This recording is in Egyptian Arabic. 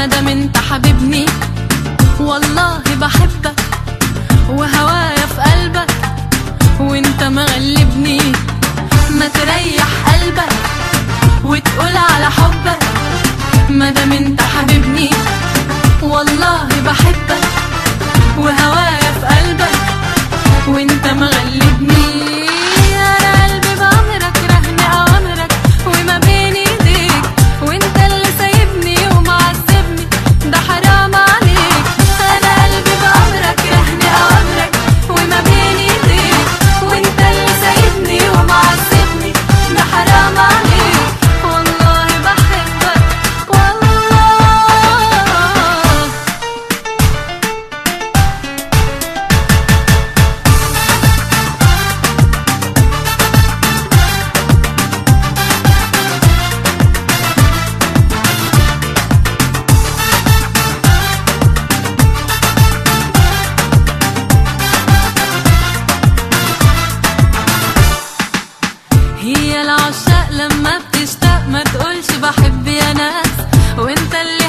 مادام انت حبيبني والله بحبك وهوايا في قلبك وانت مغلبني ما تريح قلبك وتقول على حبك مادام انت حبيبني والله بحبك وهوايا في قلبك وانت مغلبني انا قلبي بأمرك رهن اوامرك وما بين ايديك وانت اللي سايبني ومعذبني ده حرام عليك انا قلبي بأمرك رهن اوامرك وما بين ايديك وانت اللي سايبني ومعذبني ده حرام عليك والله بحبك والله هي العشاق لما بتشتاق ما تقولش بحب يا ناس وانت اللي